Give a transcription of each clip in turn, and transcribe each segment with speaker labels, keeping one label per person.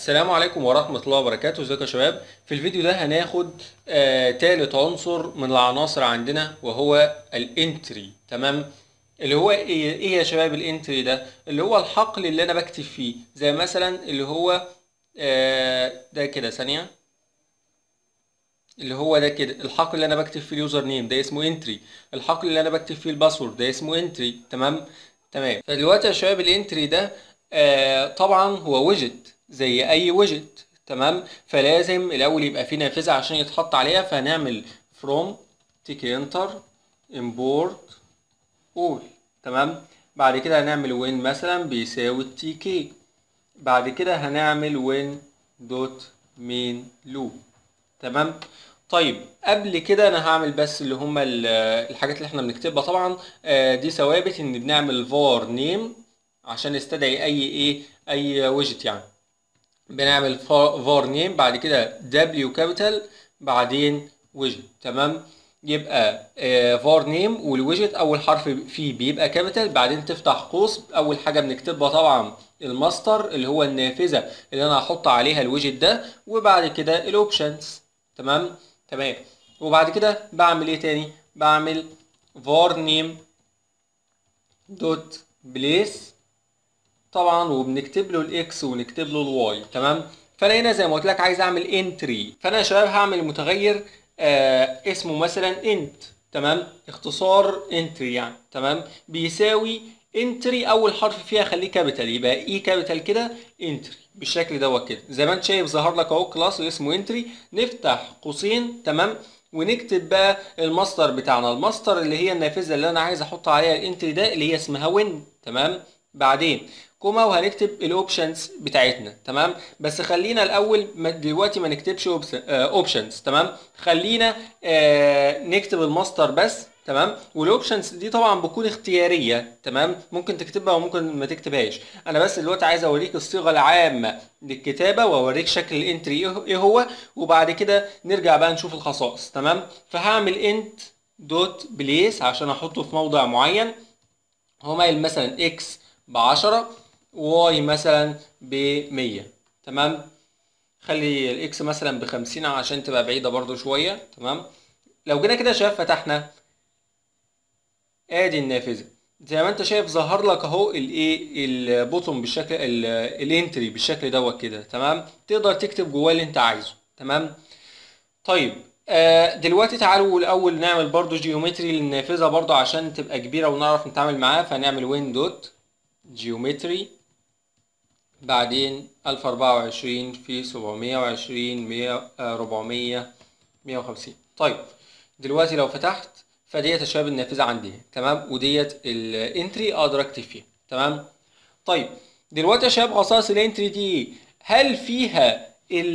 Speaker 1: السلام عليكم ورحمة الله وبركاته ازيكم يا شباب في الفيديو ده هناخد آه تالت عنصر من العناصر عندنا وهو الانتري تمام اللي هو ايه إيه يا شباب الانتري ده اللي هو الحقل اللي انا بكتب فيه زي مثلا اللي هو آه ده كده ثانية اللي هو ده كده الحقل اللي انا بكتب فيه اليوزر نيم ده اسمه انتري الحقل اللي انا بكتب فيه الباسورد ده اسمه انتري تمام تمام فدلوقتي يا شباب الانتري ده آه طبعا هو ويجت زي اي ويجت تمام فلازم الاول يبقى فيه نافذه عشان يتحط عليها فهنعمل from تيك انتر import all تمام بعد كده هنعمل وين مثلا بيساوي تي كي بعد كده هنعمل وين دوت مين لوب تمام طيب قبل كده انا هعمل بس اللي هما الحاجات اللي احنا بنكتبها طبعا آه دي ثوابت ان بنعمل var name عشان نستدعي اي ايه اي ويجت يعني بنعمل var name بعد كده w capital بعدين ويجت تمام يبقى آه var name والويجت اول حرف فيه بيبقى كابيتال بعدين تفتح قوس اول حاجه بنكتبها طبعا الماستر اللي هو النافذه اللي انا هحط عليها الويجت ده وبعد كده الاوبشنز تمام تمام وبعد كده بعمل ايه تاني بعمل var name دوت بليس طبعا وبنكتب له الاكس ونكتب له الواي تمام فانا هنا زي ما قلت لك عايز اعمل انتري فانا يا شباب هعمل متغير آه اسمه مثلا انت تمام اختصار انتري يعني تمام بيساوي انتري اول حرف فيها خليه كابيتال يبقى اي كابيتال كده انتري بالشكل دوت كده زي ما انت شايف ظهر لك اهو كلاس اسمه انتري نفتح قوسين تمام ونكتب بقى الماستر بتاعنا الماستر اللي هي النافذه اللي انا عايز احط عليها الانتري ده اللي هي اسمها وين تمام بعدين كوما وهنكتب الاوبشنز بتاعتنا تمام بس خلينا الاول دلوقتي ما نكتبش اوبشنز تمام خلينا آه نكتب الماستر بس تمام والاوبشنز دي طبعا بتكون اختياريه تمام ممكن تكتبها وممكن ما تكتبهاش انا بس دلوقتي عايز اوريك الصيغه العامه للكتابه واوريك شكل الانتري ايه هو وبعد كده نرجع بقى نشوف الخصائص تمام فهعمل انت دوت بليس عشان احطه في موضع معين هو مايل مثلا اكس ب 10 واي مثلا ب 100 تمام خلي الاكس مثلا ب 50 عشان تبقى بعيده برضو شويه تمام لو جينا كده شايف فتحنا ادي النافذه زي ما انت شايف ظهر لك اهو الايه البوتون بالشكل الانتري بالشكل دوت كده تمام تقدر تكتب جواه اللي انت عايزه تمام طيب آه دلوقتي تعالوا الاول نعمل برضو جيومتري للنافذه برضو عشان تبقى كبيره ونعرف نتعامل معاها فهنعمل وين دوت جيومتري بعدين 1024 في 720 100 400 150 طيب دلوقتي لو فتحت فديت يا شباب النافذه عندي تمام وديت الانتري اقدر اكتب فيها تمام طيب دلوقتي يا شباب خصائص الانتري دي هل فيها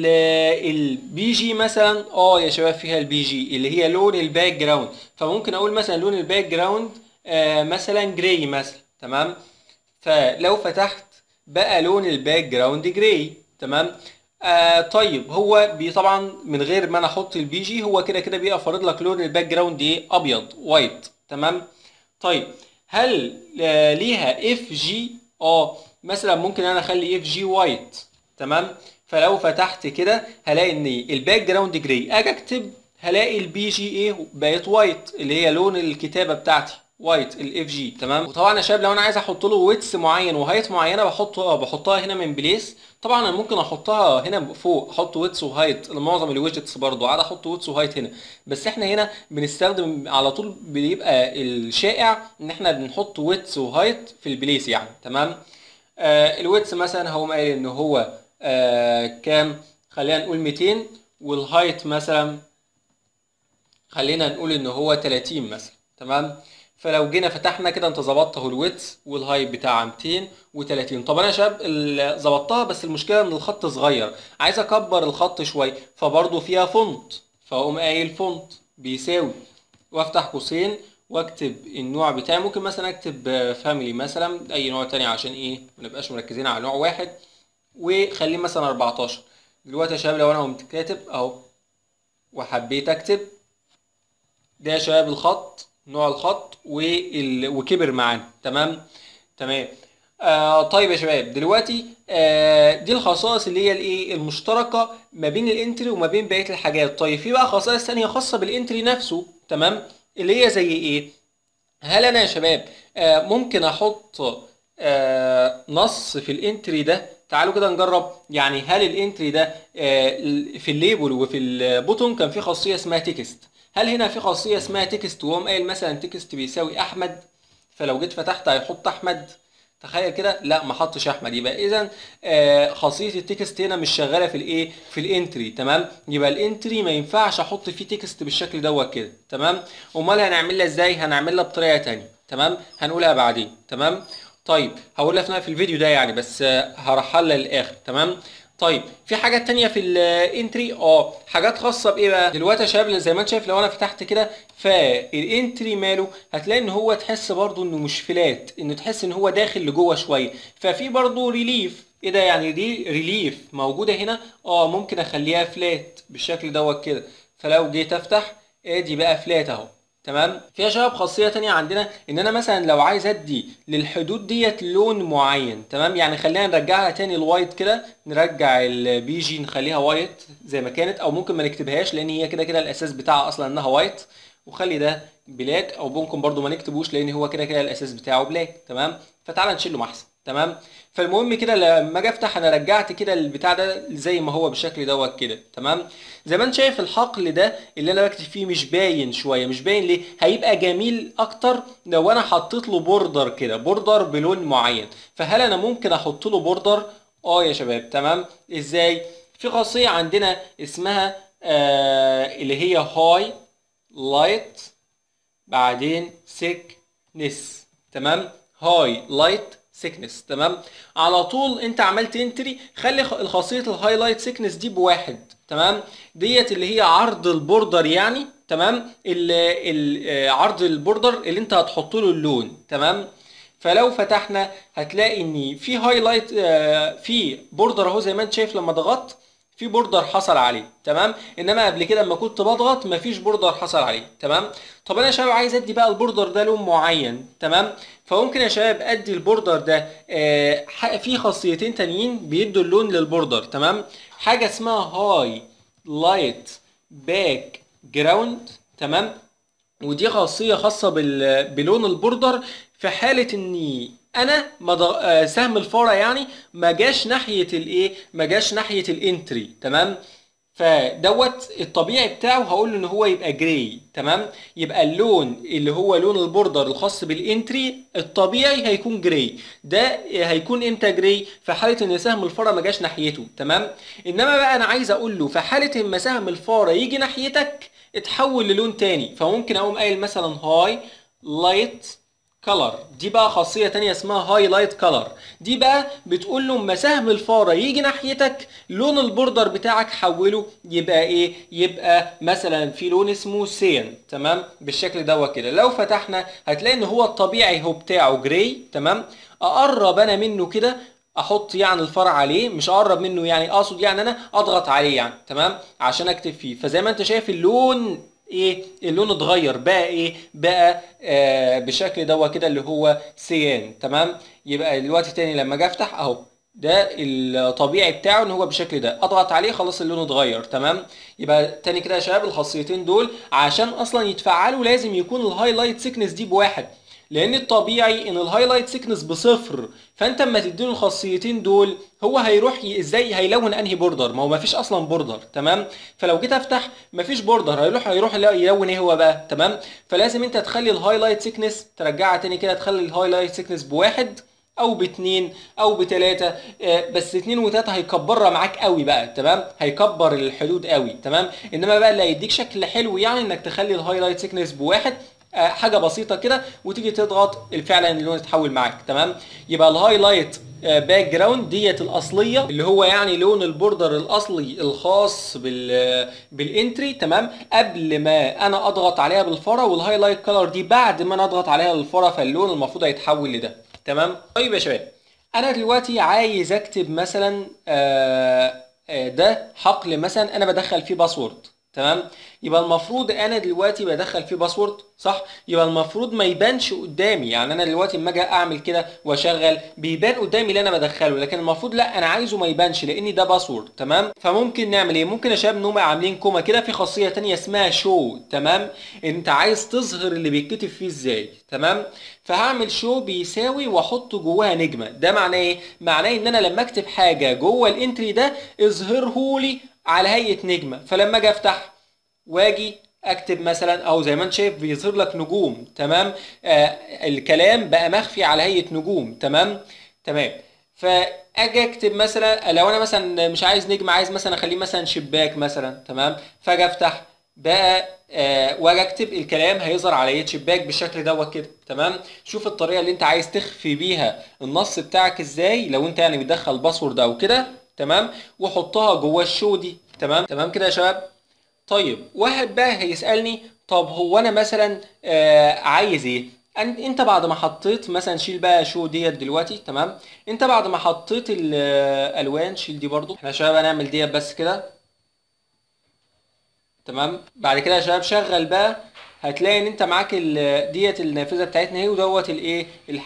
Speaker 1: البي جي مثلا اه يا شباب فيها البي جي اللي هي لون الباك جراوند فممكن اقول مثلا لون الباك جراوند آه مثلا جراي مثلا تمام فلو فتحت بقى لون الباك جراوند جراي تمام آه طيب هو بي طبعا من غير ما انا احط البي جي هو كده كده بيبقى فارض لك لون الباك جراوند ايه ابيض وايت تمام طيب هل آه ليها اف جي اه مثلا ممكن انا اخلي اف جي وايت تمام فلو فتحت كده هلاقي ان الباك جراوند جراي اجي اكتب هلاقي البي جي ايه بقت وايت اللي هي لون الكتابه بتاعتي وايت الاف جي تمام وطبعا يا شباب لو انا عايز احط له ويتس معين وهايت معينه بحطها بحطها هنا من بليس طبعا انا ممكن احطها هنا فوق احط ويتس وهايت لمعظم الويجتس برضو قاعد احط ويتس وهايت هنا بس احنا هنا بنستخدم على طول بيبقى الشائع ان احنا بنحط ويتس وهايت في البليس يعني تمام آه الويتس مثلا هو قايل ان هو آه كام خلينا نقول 200 والهايت مثلا خلينا نقول ان هو 30 مثلا تمام فلو جينا فتحنا كده انت ظبطت اهو الويتس والهايت بتاع 230 طب انا يا شباب ظبطتها بس المشكله ان الخط صغير عايز اكبر الخط شويه فبرضه فيها فونت فاقوم قايل فونت بيساوي وافتح قوسين واكتب النوع بتاعي ممكن مثلا اكتب فاميلي مثلا اي نوع تاني عشان ايه ما نبقاش مركزين على نوع واحد وخليه مثلا 14 دلوقتي يا شباب لو انا قمت كاتب اهو وحبيت اكتب ده يا شباب الخط نوع الخط وال... وكبر معانا تمام تمام آه طيب يا شباب دلوقتي آه دي الخصائص اللي هي الايه المشتركه ما بين الانتري وما بين بقيه الحاجات طيب في بقى خصائص ثانيه خاصه بالانتري نفسه تمام اللي هي زي ايه هل انا يا شباب آه ممكن احط آه نص في الانتري ده تعالوا كده نجرب يعني هل الانتري ده آه في الليبل وفي البوتون كان في خاصيه اسمها تكست هل هنا في خاصيه اسمها تكست وهو قايل مثلا تكست بيساوي احمد فلو جيت فتحت هيحط احمد تخيل كده لا ما حطش احمد يبقى اذا آه خاصيه التكست هنا مش شغاله في الايه في الانتري تمام يبقى الانتري ما ينفعش احط فيه تكست بالشكل دوت كده تمام امال هنعملها ازاي هنعملها بطريقه تانية تمام هنقولها بعدين تمام طيب هقولها في الفيديو ده يعني بس آه هرحلها للاخر تمام طيب في حاجات تانية في الانتري اه حاجات خاصة بايه بقى دلوقتي يا شباب زي ما انت شايف لو انا فتحت كده فالانتري ماله هتلاقي ان هو تحس برضو انه مش فلات انه تحس ان هو داخل لجوه شوية ففي برضو ريليف ايه ده يعني دي ريليف موجودة هنا اه ممكن اخليها فلات بالشكل دوت كده فلو جيت افتح ادي بقى فلات اهو تمام في يا شباب خاصيه تانية عندنا ان انا مثلا لو عايز ادي للحدود ديت لون معين تمام يعني خلينا نرجعها تاني الوايت كده نرجع البي جي نخليها وايت زي ما كانت او ممكن ما نكتبهاش لان هي كده كده الاساس بتاعها اصلا انها وايت وخلي ده بلاك او ممكن برضو ما نكتبوش لان هو كده كده الاساس بتاعه بلاك تمام فتعالى نشيله احسن تمام فالمهم كده لما اجي افتح انا رجعت كده البتاع ده زي ما هو بالشكل دوت كده تمام زي ما انت شايف الحقل ده اللي انا بكتب فيه مش باين شويه مش باين ليه هيبقى جميل اكتر لو انا حطيت له بوردر كده بوردر بلون معين فهل انا ممكن احط له بوردر اه يا شباب تمام ازاي في خاصيه عندنا اسمها آه اللي هي هاي لايت بعدين سيكنس تمام هاي لايت سيكنس تمام على طول انت عملت انتري خلي الخاصيه الهايلايت سيكنس دي بواحد تمام ديت اللي هي عرض البوردر يعني تمام عرض البوردر اللي انت هتحط له اللون تمام فلو فتحنا هتلاقي ان في هايلايت في بوردر اهو زي ما انت شايف لما ضغطت في بوردر حصل عليه تمام انما قبل كده لما كنت بضغط مفيش بوردر حصل عليه تمام طب انا يا شباب عايز ادي بقى البوردر ده لون معين تمام فممكن يا شباب ادي البوردر ده آه في خاصيتين تانيين بيدوا اللون للبوردر تمام حاجه اسمها هاي لايت باك جراوند تمام ودي خاصيه خاصه بلون البوردر في حاله اني انا مض... سهم الفاره يعني ما جاش ناحيه الايه ما جاش ناحيه الانتري تمام فدوت الطبيعي بتاعه هقول له ان هو يبقى جراي تمام يبقى اللون اللي هو لون البوردر الخاص بالانتري الطبيعي هيكون جراي ده هيكون امتى جراي في حاله ان سهم الفاره ما جاش ناحيته تمام انما بقى انا عايز اقول له في حاله اما سهم الفاره يجي ناحيتك اتحول للون تاني فممكن اقوم قايل مثلا هاي لايت كلر دي بقى خاصيه تانية اسمها هايلايت كلر دي بقى بتقول له اما سهم الفاره يجي ناحيتك لون البوردر بتاعك حوله يبقى ايه يبقى مثلا في لون اسمه سين تمام بالشكل دوت كده لو فتحنا هتلاقي ان هو الطبيعي هو بتاعه جراي تمام اقرب انا منه كده احط يعني الفرع عليه مش اقرب منه يعني اقصد يعني انا اضغط عليه يعني تمام عشان اكتب فيه فزي ما انت شايف اللون ايه اللون اتغير بقى ايه بقى آه بشكل دوت كده اللي هو سيان تمام يبقى دلوقتي تاني لما اجي افتح اهو ده الطبيعي بتاعه ان هو بالشكل ده اضغط عليه خلاص اللون اتغير تمام يبقى تاني كده يا شباب الخاصيتين دول عشان اصلا يتفعلوا لازم يكون الهايلايت سيكنس دي بواحد لان الطبيعي ان الهايلايت سيكنس بصفر فانت اما تديله الخاصيتين دول هو هيروح ي... ازاي هيلون انهي بوردر ما هو ما فيش اصلا بوردر تمام فلو جيت افتح ما فيش بوردر هيروح هيروح يلون ايه هو بقى تمام فلازم انت تخلي الهايلايت سيكنس ترجعها تاني كده تخلي الهايلايت سيكنس بواحد او باتنين او بتلاتة بس اتنين وتلاتة هيكبرها معاك قوي بقى تمام هيكبر الحدود قوي تمام انما بقى اللي هيديك شكل حلو يعني انك تخلي الهايلايت سيكنس بواحد حاجه بسيطه كده وتيجي تضغط فعلا اللون يتحول معاك تمام يبقى الهايلايت باك جراوند ديت الاصليه اللي هو يعني لون البوردر الاصلي الخاص بال بالانتري تمام قبل ما انا اضغط عليها بالفاره والهايلايت كلر دي بعد ما انا اضغط عليها بالفاره فاللون المفروض هيتحول لده تمام طيب يا شباب انا دلوقتي عايز اكتب مثلا آآ آآ ده حقل مثلا انا بدخل فيه باسورد تمام يبقى المفروض انا دلوقتي بدخل فيه باسورد صح يبقى المفروض ما يبانش قدامي يعني انا دلوقتي لما اجي اعمل كده واشغل بيبان قدامي اللي انا بدخله لكن المفروض لا انا عايزه ما يبانش لان ده باسورد تمام فممكن نعمل ايه ممكن يا شباب نقوم عاملين كوما كده في خاصيه تانية اسمها شو تمام انت عايز تظهر اللي بيتكتب فيه ازاي تمام فهعمل شو بيساوي واحط جواها نجمه ده معناه ايه معناه ان انا لما اكتب حاجه جوه الانتري ده اظهره لي على هيئه نجمه فلما اجي افتح واجي اكتب مثلا او زي ما انت شايف بيظهر لك نجوم تمام آه الكلام بقى مخفي على هيئه نجوم تمام تمام فاجي اكتب مثلا لو انا مثلا مش عايز نجم عايز مثلا اخليه مثلا شباك مثلا تمام فاجي افتح بقى آه واجي اكتب الكلام هيظهر على هيئه شباك بالشكل دوت كده تمام شوف الطريقه اللي انت عايز تخفي بيها النص بتاعك ازاي لو انت يعني بتدخل باسورد او كده تمام وحطها جوه الشو دي تمام تمام كده يا شباب طيب واحد بقى هيسالني طب هو انا مثلا آه عايز ايه انت بعد ما حطيت مثلا شيل بقى شو ديت دلوقتي تمام انت بعد ما حطيت الالوان شيل دي برضو احنا يا شباب هنعمل ديت بس كده تمام بعد كده يا شباب شغل بقى هتلاقي ان انت معاك ديت النافذه بتاعتنا اهي ودوت الايه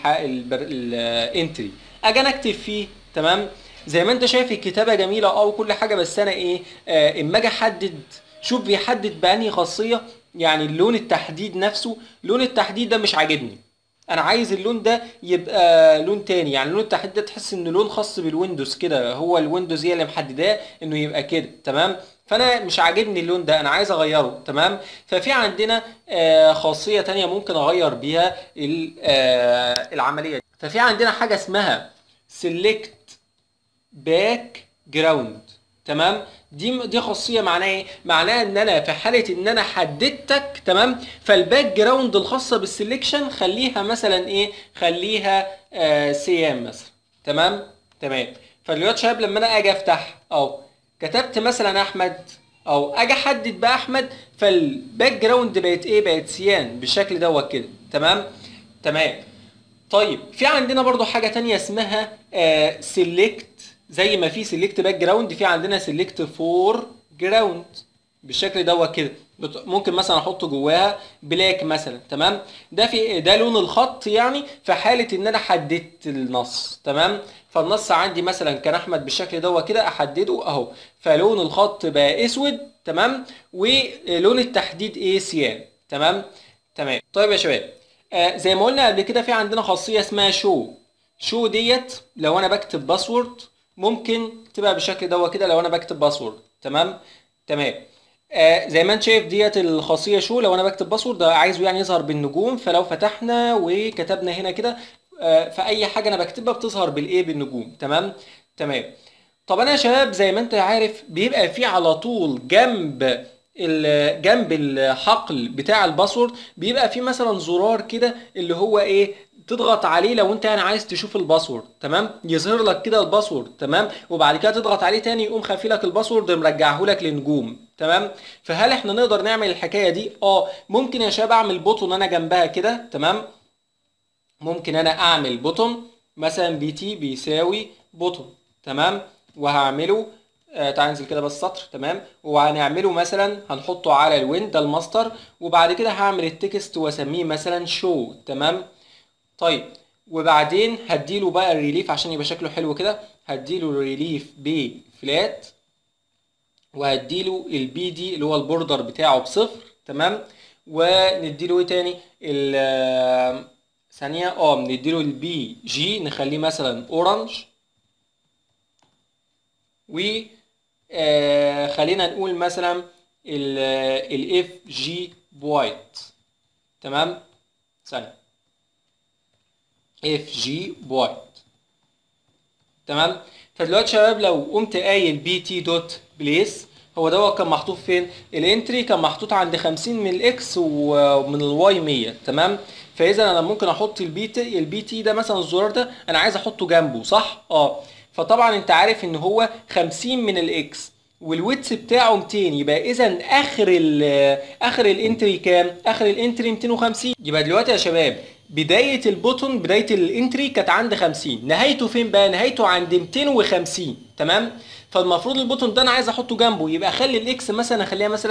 Speaker 1: الانتري اجي انا اكتب فيه تمام زي ما انت شايف الكتابه جميله اه وكل حاجه بس انا ايه آه اما اجي احدد شوف بيحدد بأنهي خاصيه يعني اللون التحديد نفسه لون التحديد ده مش عاجبني انا عايز اللون ده يبقى لون تاني يعني لون التحديد ده تحس انه لون خاص بالويندوز كده هو الويندوز هي اللي محدداه انه يبقى كده تمام فانا مش عاجبني اللون ده انا عايز اغيره تمام ففي عندنا آه خاصيه تانية ممكن اغير بيها آه العمليه دي ففي عندنا حاجه اسمها select باك جراوند تمام دي دي خاصيه معناها ايه معناها ان انا في حاله ان انا حددتك تمام فالباك جراوند الخاصه بالسلكشن خليها مثلا ايه خليها آه سيام مثلا تمام تمام فدلوقتي شباب لما انا اجي افتح او كتبت مثلا احمد او اجي احدد بقى احمد فالباك جراوند بقت ايه بقت سيان بالشكل دوت كده تمام تمام طيب في عندنا برضو حاجه تانية اسمها آه سيلكت زي ما في سيلكت باك جراوند في عندنا سيلكت فور جراوند بالشكل دوت كده ممكن مثلا احط جواها بلاك مثلا تمام ده في ده لون الخط يعني في حاله ان انا حددت النص تمام فالنص عندي مثلا كان احمد بالشكل دوت كده احدده اهو فلون الخط بقى اسود تمام ولون التحديد ايه سيان تمام تمام طيب يا شباب آه زي ما قلنا قبل كده في عندنا خاصيه اسمها شو شو ديت لو انا بكتب باسورد ممكن تبقى بالشكل دوت كده لو انا بكتب باسورد تمام تمام آه زي ما انت شايف ديت الخاصيه شو لو انا بكتب باسورد عايزه يعني يظهر بالنجوم فلو فتحنا وكتبنا هنا كده آه فاي حاجه انا بكتبها بتظهر بالايه بالنجوم تمام تمام طب انا يا شباب زي ما انت عارف بيبقى في على طول جنب جنب الحقل بتاع الباسورد بيبقى في مثلا زرار كده اللي هو ايه تضغط عليه لو انت يعني عايز تشوف الباسورد تمام يظهر لك كده الباسورد تمام وبعد كده تضغط عليه تاني يقوم خافي لك الباسورد مرجعه لك لنجوم تمام فهل احنا نقدر نعمل الحكايه دي اه ممكن يا شباب اعمل بوتون انا جنبها كده تمام ممكن انا اعمل بوتون مثلا بي تي بيساوي بوتون تمام وهعمله آه تعال ننزل كده بس سطر تمام وهنعمله مثلا هنحطه على الوين ده الماستر وبعد كده هعمل التكست واسميه مثلا شو تمام طيب وبعدين هديله بقى الريليف عشان يبقى شكله حلو كده هديله الريليف بفلات وهديله البي دي اللي هو البوردر بتاعه بصفر تمام ونديله ايه تاني ثانية اه نديله البي جي نخليه مثلا اورنج و آه خلينا نقول مثلا الاف جي بوايت تمام ثانية اف جي بوايت تمام فدلوقتي شباب لو قمت قايل بي تي دوت بليس هو دوت كان محطوط فين الانتري كان محطوط عند 50 من الاكس ومن الواي 100 تمام فاذا انا ممكن احط البي تي البي تي ده مثلا الزرار ده انا عايز احطه جنبه صح اه فطبعا انت عارف ان هو 50 من الاكس والويتس بتاعه 200 يبقى اذا اخر ال اخر الانتري كام اخر الانتري 250 يبقى دلوقتي يا شباب بدايه البوتون بدايه الانتري كانت عند 50 نهايته فين بقى نهايته عند 250 تمام فالمفروض البوتون ده انا عايز احطه جنبه يبقى اخلي الاكس مثلا اخليها مثلا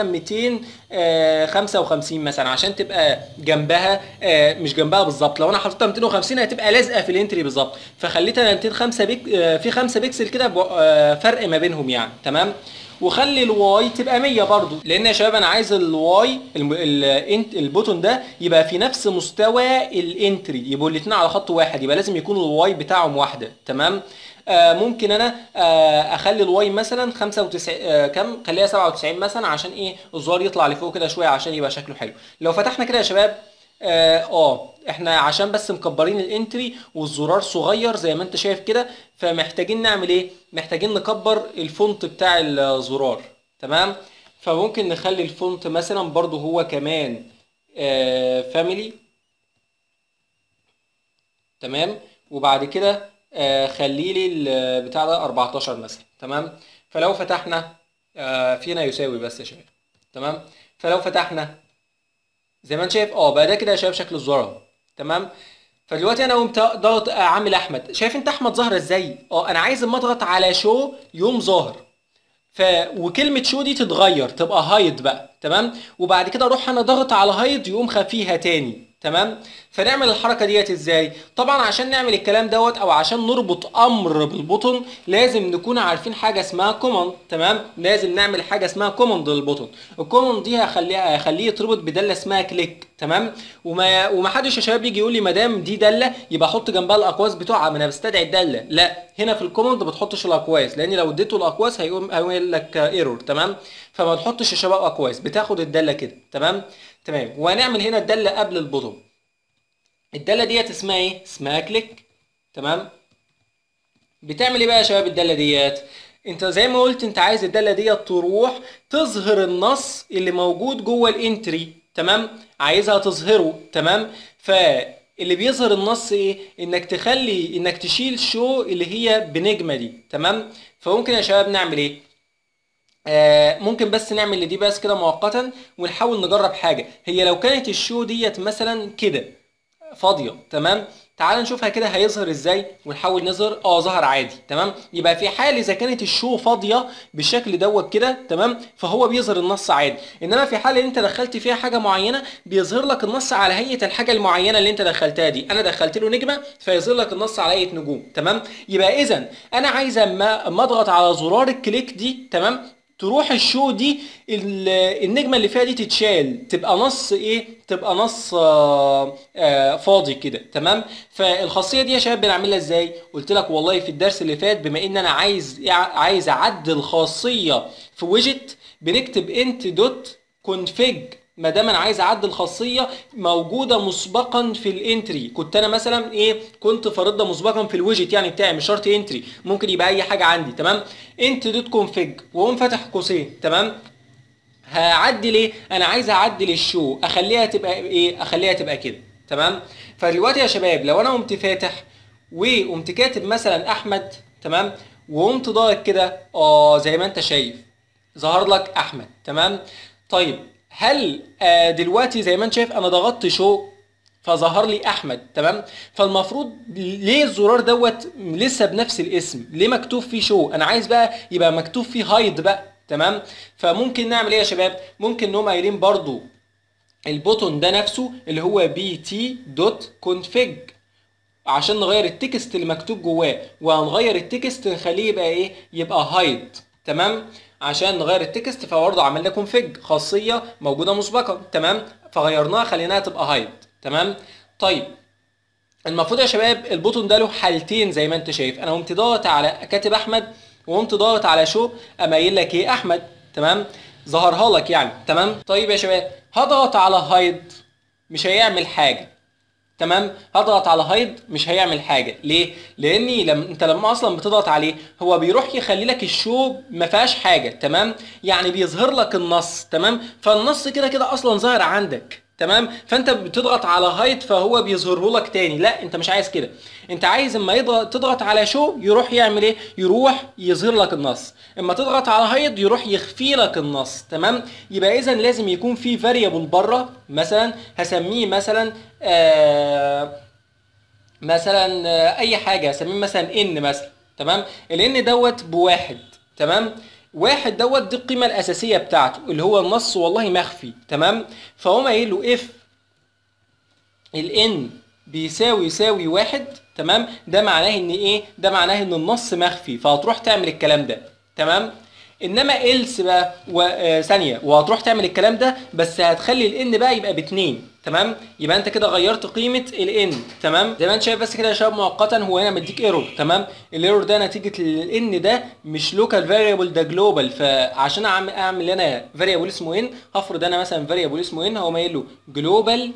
Speaker 1: 255 مثلا عشان تبقى جنبها آه، مش جنبها بالظبط لو انا حطيتها 250 هتبقى لازقه في الانتري بالظبط فخليتها 205 بيك آه، في 5 بكسل كده ب- آه، فرق ما بينهم يعني تمام وخلي الواي تبقى 100 برضو لان يا شباب انا عايز الواي الم- ال- انت- البوتون ده يبقى في نفس مستوى الانتري يبقوا الاثنين على خط واحد يبقى لازم يكون الواي بتاعهم واحده تمام آه ممكن انا آه اخلي الواي مثلا 95 آه كم خليها 97 مثلا عشان ايه الزرار يطلع لفوق كده شويه عشان يبقى شكله حلو لو فتحنا كده يا شباب اه آه، احنا عشان بس مكبرين الانتري والزرار صغير زي ما انت شايف كده فمحتاجين نعمل ايه محتاجين نكبر الفونت بتاع الزرار تمام فممكن نخلي الفونت مثلا برضو هو كمان فاميلي تمام وبعد كده آه، خلي لي البتاع ده 14 مثلا تمام فلو فتحنا آه، فينا يساوي بس يا شباب تمام فلو فتحنا زي ما انت شايف اه بقى ده كده يا شباب شكل الزرار اهو. تمام فدلوقتي انا قمت ضغط عامل احمد شايف انت احمد ظاهره ازاي اه انا عايز اما اضغط على شو يوم ظاهر ف وكلمه شو دي تتغير تبقى هايد بقى تمام وبعد كده اروح انا ضغط على هايد يقوم خفيها تاني تمام فنعمل الحركه ديت ازاي طبعا عشان نعمل الكلام دوت او عشان نربط امر بالبوتون لازم نكون عارفين حاجه اسمها كوماند تمام لازم نعمل حاجه اسمها كوماند للبوتون الكوماند دي هخليها هخليه يتربط بداله اسمها كليك تمام وما وما حدش يا شباب يجي يقول لي ما دام دي داله يبقى احط جنبها الاقواس بتوعها ما انا بستدعي الداله لا هنا في الكوماند ما بتحطش الاقواس لان لو اديته الاقواس هيقوم هيقول لك ايرور تمام فما تحطش يا شباب اقواس بتاخد الداله كده تمام تمام وهنعمل هنا الداله قبل البوتون الداله ديت اسمها ايه اسمها كليك تمام بتعمل ايه بقى يا شباب الداله ديت انت زي ما قلت انت عايز الداله ديت تروح تظهر النص اللي موجود جوه الانتري تمام عايزها تظهره تمام فاللي بيظهر النص ايه انك تخلي انك تشيل شو اللي هي بنجمه دي تمام فممكن يا شباب نعمل ايه آه ممكن بس نعمل لدي بس كده مؤقتا ونحاول نجرب حاجه هي لو كانت الشو ديت مثلا كده فاضيه تمام تعال نشوفها كده هيظهر ازاي ونحاول نظهر اه ظهر عادي تمام يبقى في حال اذا كانت الشو فاضيه بالشكل دوت كده تمام فهو بيظهر النص عادي انما في حال ان انت دخلت فيها حاجه معينه بيظهر لك النص على هيئه الحاجه المعينه اللي انت دخلتها دي انا دخلت له نجمه فيظهر لك النص على هيئه نجوم تمام يبقى اذا انا عايز اما اما اضغط على زرار الكليك دي تمام تروح الشو دي ال- النجمه اللي فيها دي تتشال تبقى نص ايه تبقى نص آه آه فاضي كده تمام فالخاصيه دي يا شباب بنعملها ازاي قلت لك والله في الدرس اللي فات بما ان انا عايز عايز اعدل خاصيه في ويجت بنكتب انت دوت config ما دام انا عايز اعدل خاصيه موجوده مسبقا في الانتري كنت انا مثلا ايه كنت فارضها مسبقا في الويجت يعني بتاعي مش شرط انتري ممكن يبقى اي حاجه عندي تمام انت دوت كونفيج واقوم فاتح قوسين تمام هعدل ايه انا عايز اعدل الشو اخليها تبقى ايه اخليها تبقى كده تمام فدلوقتي يا شباب لو انا قمت فاتح وقمت كاتب مثلا احمد تمام وقمت ضاغط كده اه زي ما انت شايف ظهر لك احمد تمام طيب هل آه دلوقتي زي ما انت شايف انا ضغطت شو فظهر لي احمد تمام فالمفروض ليه الزرار دوت لسه بنفس الاسم ليه مكتوب فيه شو انا عايز بقى يبقى مكتوب فيه هايد بقى تمام فممكن نعمل ايه يا شباب ممكن نقوم قايلين برضو البوتون ده نفسه اللي هو بي تي دوت config عشان نغير التكست اللي مكتوب جواه وهنغير التكست نخليه يبقى ايه يبقى هايد تمام عشان نغير التكست فبرضه عملنا كونفيج خاصيه موجوده مسبقا تمام فغيرناها خليناها تبقى هايد تمام طيب المفروض يا شباب البوتون ده له حالتين زي ما انت شايف انا قمت ضاغط على كاتب احمد وقمت ضاغط على شو اما قايل لك ايه احمد تمام ظهرها لك يعني تمام طيب يا شباب هضغط على هايد مش هيعمل حاجه تمام هضغط على هايد مش هيعمل حاجه ليه لاني لما انت لما اصلا بتضغط عليه هو بيروح يخلي لك الشو ما فيهاش حاجه تمام يعني بيظهر لك النص تمام فالنص كده كده اصلا ظاهر عندك تمام فانت بتضغط على هايد فهو بيظهره لك تاني لا انت مش عايز كده انت عايز اما يضغط تضغط على شو يروح يعمل ايه يروح يظهر لك النص اما تضغط على هايد يروح يخفي لك النص تمام يبقى اذا لازم يكون في فاريبل بره مثلا هسميه مثلا آه مثلا آه اي حاجه هسميه مثلا ان مثلا تمام الان دوت بواحد تمام واحد دوت دي القيمه الاساسيه بتاعته اللي هو النص والله مخفي تمام فهو قايل له اف الان بيساوي يساوي واحد تمام ده معناه ان ايه ده معناه ان النص مخفي فهتروح تعمل الكلام ده تمام انما إلس بقى و... آه ثانيه وهتروح تعمل الكلام ده بس هتخلي الان بقى يبقى باتنين تمام يبقى انت كده غيرت قيمه الان تمام زي ما انت شايف بس كده يا شباب مؤقتا هو هنا مديك ايرور تمام الايرور ده نتيجه الان ده مش لوكال فاريبل ده جلوبال فعشان اعمل اعمل انا فاريبل اسمه ان هفرض انا مثلا فاريبل اسمه ان هو قايل له جلوبال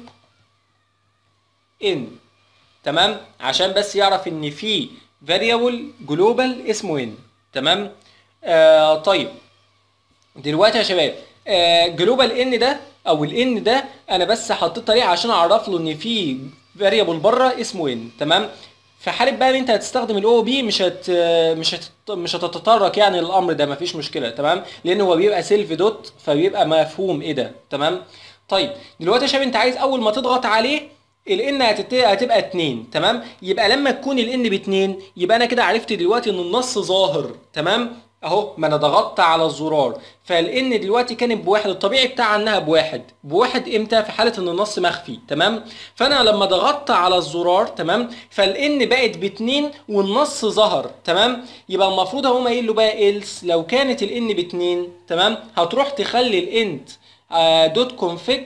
Speaker 1: ان تمام عشان بس يعرف ان في فاريبل جلوبال اسمه ان تمام آه طيب دلوقتي يا شباب آه جلوبال ان ده او الان ده انا بس حطيت طريقه عشان اعرف له ان في فاريبل بره اسمه ان تمام في حاله بقى ان انت هتستخدم الاو بي مش هت مش هت مش هتتطرق يعني للامر ده مفيش مشكله تمام لان هو بيبقى سيلف دوت فبيبقى مفهوم ايه ده تمام طيب دلوقتي يا شباب انت عايز اول ما تضغط عليه الان هتبقى 2 تمام يبقى لما تكون الان ب 2 يبقى انا كده عرفت دلوقتي ان النص ظاهر تمام اهو ما انا ضغطت على الزرار فالان دلوقتي كانت بواحد الطبيعي بتاع انها بواحد بواحد امتى في حاله ان النص مخفي تمام فانا لما ضغطت على الزرار تمام فالان بقت باتنين والنص ظهر تمام يبقى المفروض اقوم قايل له بقى إلس لو كانت الان باتنين تمام هتروح تخلي الانت دوت كونفيج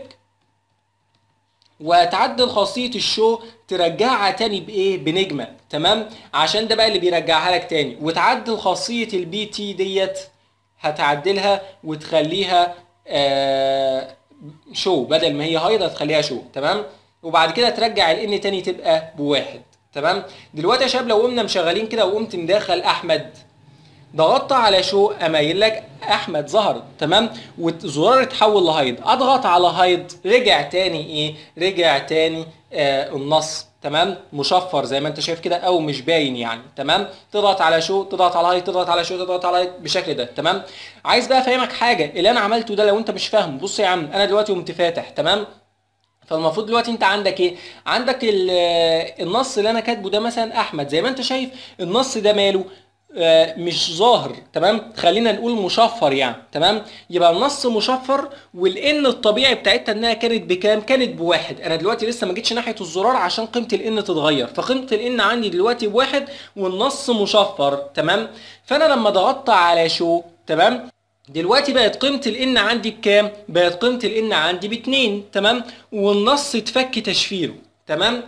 Speaker 1: وهتعدل خاصية الشو ترجعها تاني بايه بنجمة تمام عشان ده بقى اللي بيرجعها لك تاني وتعدل خاصية البي تي ديت هتعدلها وتخليها آه شو بدل ما هي هايد هتخليها شو تمام وبعد كده ترجع الان تاني تبقى بواحد تمام دلوقتي يا شباب لو قمنا مشغلين كده وقمت مدخل احمد ضغطت على شو امايل لك احمد ظهر تمام والزرار اتحول لهايد اضغط على هايد رجع تاني ايه رجع تاني آه النص تمام مشفر زي ما انت شايف كده او مش باين يعني تمام تضغط على شو تضغط على هايد تضغط على شو تضغط على هايد بالشكل ده تمام عايز بقى افهمك حاجه اللي انا عملته ده لو انت مش فاهم بص يا عم انا دلوقتي قمت فاتح تمام فالمفروض دلوقتي انت عندك ايه عندك النص اللي انا كاتبه ده مثلا احمد زي ما انت شايف النص ده ماله آه مش ظاهر تمام خلينا نقول مشفر يعني تمام يبقى النص مشفر والان الطبيعي بتاعتها انها كانت بكام كانت بواحد انا دلوقتي لسه ما جيتش ناحيه الزرار عشان قيمه الان تتغير فقيمه الان عندي دلوقتي بواحد والنص مشفر تمام فانا لما ضغطت على شو تمام دلوقتي بقت قيمة الان عندي بكام؟ بقت قيمة الان عندي باتنين تمام؟ والنص اتفك تشفيره تمام؟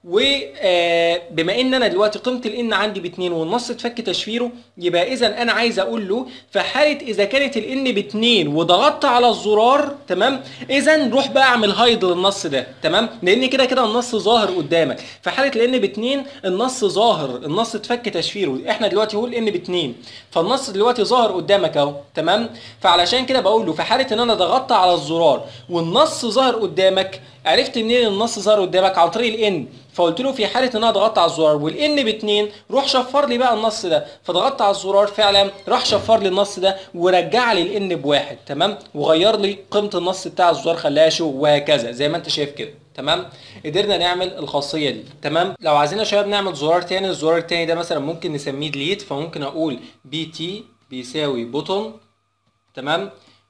Speaker 1: وبما ان انا دلوقتي قيمه الان عندي باتنين والنص اتفك تشفيره يبقى اذا انا عايز اقول له في حاله اذا كانت الان باتنين وضغطت على الزرار تمام اذا روح بقى اعمل هايد للنص ده تمام لان كده كده النص ظاهر قدامك في حاله الان باتنين النص ظاهر النص اتفك تشفيره احنا دلوقتي هو الان باتنين فالنص دلوقتي ظاهر قدامك اهو تمام فعلشان كده بقول له في حاله ان انا ضغطت على الزرار والنص ظاهر قدامك عرفت منين النص ظهر قدامك عن طريق الان فقلت له في حاله ان انا ضغطت على الزرار والان باتنين روح شفر لي بقى النص ده فضغطت على الزرار فعلا راح شفر لي النص ده ورجع لي الان بواحد تمام وغير لي قيمه النص بتاع الزرار خلاها شو وهكذا زي ما انت شايف كده تمام قدرنا نعمل الخاصيه دي تمام لو عايزين يا شباب نعمل زرار تاني الزرار التاني ده مثلا ممكن نسميه ديليت فممكن اقول بي تي بيساوي بوتون تمام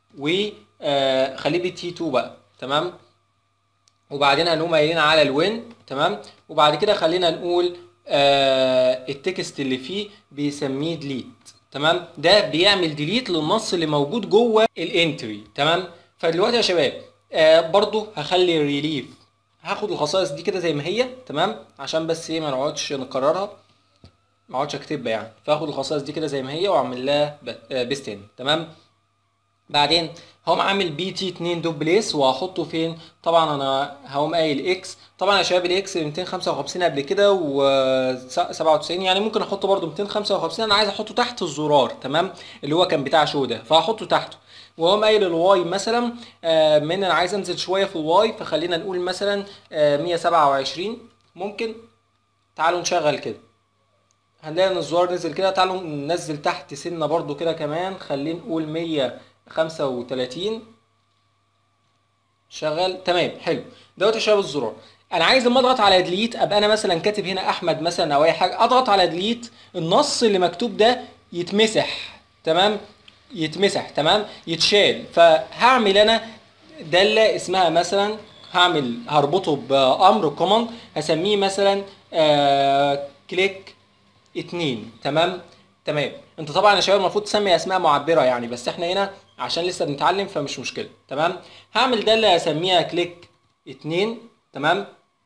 Speaker 1: وخليه بي تي 2 بقى تمام وبعدين هنقوم قايلين على الوين تمام وبعد كده خلينا نقول آه التكست اللي فيه بيسميه ديليت تمام ده بيعمل ديليت للنص اللي موجود جوه الانتري تمام فدلوقتي يا شباب آه برضو هخلي الريليف هاخد الخصائص دي كده زي ما هي تمام عشان بس ايه ما نقعدش نكررها ما اقعدش اكتبها يعني فاخد الخصائص دي كده زي ما هي واعمل لها بيست تاني تمام بعدين هقوم عامل بي تي 2 دوب بليس وهحطه فين طبعا انا هقوم قايل اكس طبعا يا شباب الاكس 255 قبل كده و 97 يعني ممكن احطه برده 255 انا عايز احطه تحت الزرار تمام اللي هو كان بتاع شو ده فهحطه تحته واقوم قايل الواي مثلا آه من انا عايز انزل شويه في الواي فخلينا نقول مثلا آه 127 ممكن تعالوا نشغل كده هنلاقي ان الزرار نزل كده تعالوا ننزل تحت سنه برده كده كمان خلينا نقول 100 35 شغال تمام حلو دوت يا شباب الزرار انا عايز لما اضغط على ديليت ابقى انا مثلا كاتب هنا احمد مثلا او اي حاجه اضغط على ديليت النص اللي مكتوب ده يتمسح تمام يتمسح تمام يتشال فهعمل انا داله اسمها مثلا هعمل هربطه بامر كوماند هسميه مثلا آه كليك اتنين تمام تمام انت طبعا يا شباب المفروض تسمي اسماء معبره يعني بس احنا هنا عشان لسه بنتعلم فمش مشكله تمام هعمل داله اسميها كليك اتنين تمام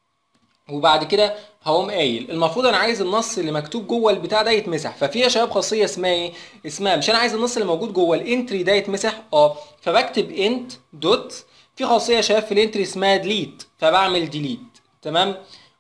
Speaker 1: وبعد كده هقوم قايل المفروض انا عايز النص اللي مكتوب جوه البتاع ده يتمسح ففي يا شباب خاصيه اسمها ايه اسمها مش انا عايز النص اللي موجود جوه الانتري ده يتمسح اه فبكتب انت دوت في خاصيه يا شباب في الانتري اسمها ديليت فبعمل ديليت تمام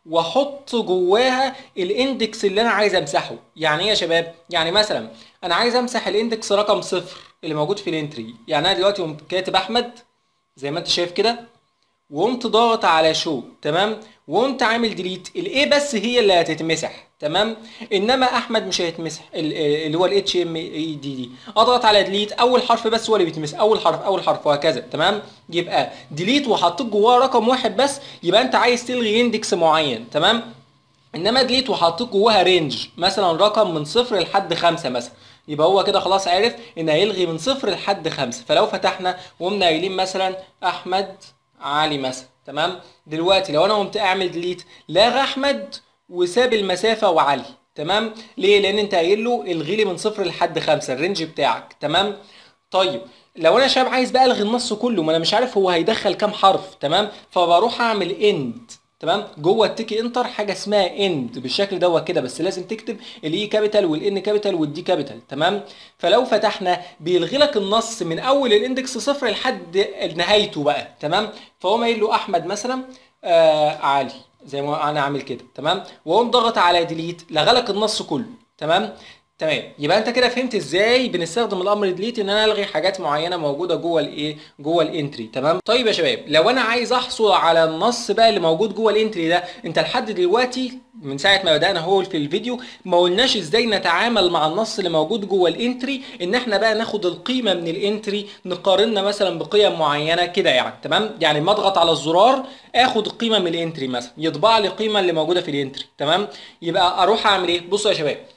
Speaker 1: واحط جواها الاندكس اللي انا عايز امسحه يعني ايه يا شباب يعني مثلا انا عايز امسح الاندكس رقم صفر اللي موجود في الانتري يعني انا دلوقتي قمت كاتب احمد زي ما انت شايف كده وقمت ضاغط على شو تمام وقمت عامل ديليت الايه بس هي اللي هتتمسح تمام انما احمد مش هيتمسح اللي هو الاتش ام اي دي دي اضغط على ديليت اول حرف بس هو اللي بيتمسح اول حرف اول حرف وهكذا تمام يبقى ديليت وحطيت جواه رقم واحد بس يبقى انت عايز تلغي اندكس معين تمام انما ديليت وحطيت جواها رينج مثلا رقم من صفر لحد خمسة مثلا يبقى هو كده خلاص عرف ان هيلغي من صفر لحد خمسة فلو فتحنا وقمنا قايلين مثلا احمد علي مثلا تمام دلوقتي لو انا قمت اعمل ديليت لاغى احمد وساب المسافه وعلي تمام ليه لان انت قايل له الغي لي من صفر لحد خمسة الرينج بتاعك تمام طيب لو انا شاب عايز بقى الغي النص كله ما انا مش عارف هو هيدخل كام حرف تمام فبروح اعمل اند تمام جوه التيكي انتر حاجه اسمها اند بالشكل دوت كده بس لازم تكتب الاي كابيتال والان كابيتال والدي كابيتال تمام فلو فتحنا بيلغي لك النص من اول الاندكس صفر لحد نهايته بقى تمام فهو قايل له احمد مثلا آه علي زي ما انا عامل كده تمام واقوم ضغط على ديليت لغى لك النص كله تمام تمام يبقى انت كده فهمت ازاي بنستخدم الامر ديليت ان انا الغي حاجات معينه موجوده جوه الايه جوه الانتري تمام طيب يا شباب لو انا عايز احصل على النص بقى اللي موجود جوه الانتري ده انت لحد دلوقتي من ساعه ما بدانا هو في الفيديو ما قلناش ازاي نتعامل مع النص اللي موجود جوه الانتري ان احنا بقى ناخد القيمه من الانتري نقارنها مثلا بقيم معينه كده يعني تمام يعني ما اضغط على الزرار اخد القيمه من الانتري مثلا يطبع لي القيمه اللي موجوده في الانتري تمام يبقى اروح اعمل ايه بصوا يا شباب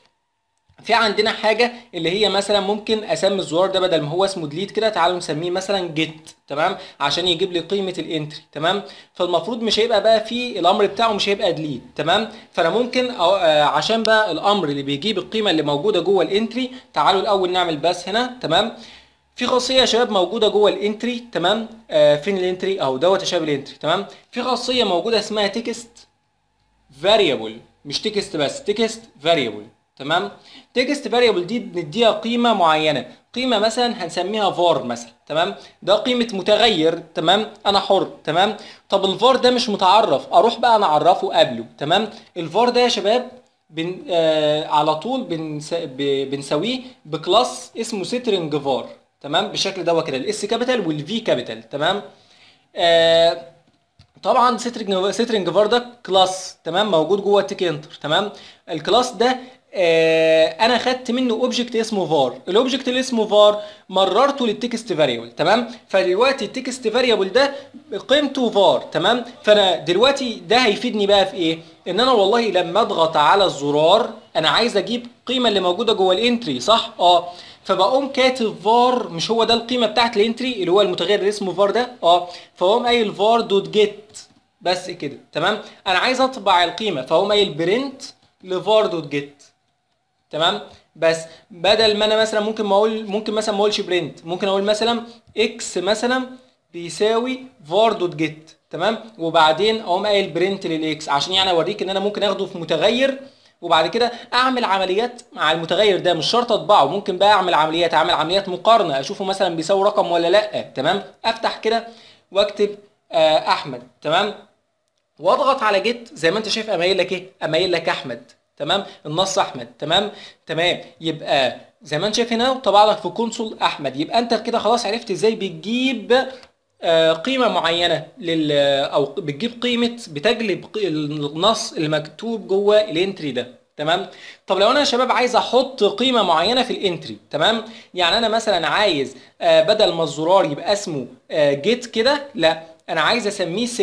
Speaker 1: في عندنا حاجه اللي هي مثلا ممكن اسمي الزرار ده بدل ما هو اسمه ديليت كده تعالوا نسميه مثلا جيت تمام عشان يجيب لي قيمه الانتري تمام فالمفروض مش هيبقى بقى في الامر بتاعه مش هيبقى ديليت تمام فانا ممكن أو آه عشان بقى الامر اللي بيجيب القيمه اللي موجوده جوه الانتري تعالوا الاول نعمل بس هنا تمام في خاصيه يا شباب موجوده جوه الانتري تمام آه فين الانتري اهو دوت يا شباب الانتري تمام في خاصيه موجوده اسمها تكست فاريبل مش تكست بس تكست فاريبل تمام تكست فاريبل دي بنديها قيمه معينه قيمه مثلا هنسميها فار مثلا تمام ده قيمه متغير تمام انا حر تمام طب الفار ده مش متعرف اروح بقى نعرفه قبله تمام الفار ده يا شباب بن آه على طول بنس... ب... بنسويه بكلاس اسمه سترنج فار تمام بالشكل ده كده الاس كابيتال والفي كابيتال تمام آه طبعا سترنج سترنج فار ده كلاس تمام موجود جوه التيك انتر تمام الكلاس ده آه انا خدت منه اوبجكت اسمه فار الاوبجكت اللي اسمه فار مررته للتكست فاريبل تمام فدلوقتي التكست فاريبل ده قيمته فار تمام فانا دلوقتي ده هيفيدني بقى في ايه ان انا والله لما اضغط على الزرار انا عايز اجيب القيمه اللي موجوده جوه الانتري صح اه فبقوم كاتب فار مش هو ده القيمه بتاعت الانتري اللي هو المتغير اللي اسمه فار ده اه فاقوم قايل فار دوت جيت بس كده تمام انا عايز اطبع القيمه فاقوم قايل برنت لفار دوت جيت تمام بس بدل ما انا مثلا ممكن ما اقول ممكن مثلا ما اقولش برنت ممكن اقول مثلا اكس مثلا بيساوي فار دوت جيت تمام وبعدين اقوم قايل برنت للاكس عشان يعني اوريك ان انا ممكن اخده في متغير وبعد كده اعمل عمليات مع المتغير ده مش شرط اطبعه ممكن بقى اعمل عمليات اعمل عمليات مقارنه اشوفه مثلا بيساوي رقم ولا لا تمام افتح كده واكتب آه احمد تمام واضغط على جيت زي ما انت شايف امايل لك ايه امايل لك احمد تمام النص احمد تمام تمام يبقى زي ما انت شايف هنا طبع لك في كونسول احمد يبقى انت كده خلاص عرفت ازاي بتجيب آه قيمه معينه لل او بتجيب قيمه بتجلب النص اللي مكتوب جوه الانتري ده تمام طب لو انا يا شباب عايز احط قيمه معينه في الانتري تمام يعني انا مثلا عايز آه بدل ما الزرار يبقى اسمه آه جيت كده لا انا عايز اسميه ست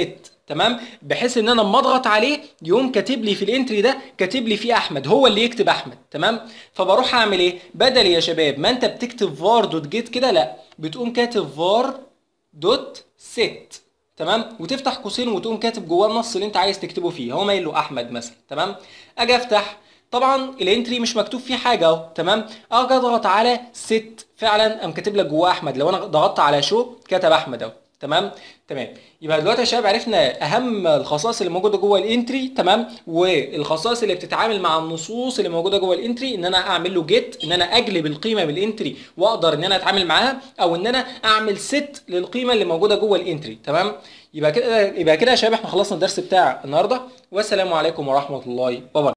Speaker 1: تمام بحيث ان انا لما اضغط عليه يقوم كاتب لي في الانتري ده كاتب لي فيه احمد هو اللي يكتب احمد تمام فبروح اعمل ايه بدل يا شباب ما انت بتكتب فار دوت جيت كده لا بتقوم كاتب فار دوت set تمام وتفتح قوسين وتقوم كاتب جواه النص اللي انت عايز تكتبه فيه هو مايل له احمد مثلا تمام اجي افتح طبعا الانتري مش مكتوب فيه حاجه اهو تمام اجي اضغط على ست فعلا قام كاتب لك جواه احمد لو انا ضغطت على شو كتب احمد اهو تمام تمام يبقى دلوقتي يا شباب عرفنا اهم الخصائص اللي موجوده جوه الانتري تمام والخصائص اللي بتتعامل مع النصوص اللي موجوده جوه الانتري ان انا اعمل له جيت ان انا اجلب القيمه من الانتري واقدر ان انا اتعامل معاها او ان انا اعمل ست للقيمه اللي موجوده جوه الانتري تمام يبقى كده يبقى كده يا شباب احنا خلصنا الدرس بتاع النهارده والسلام عليكم ورحمه الله وبركاته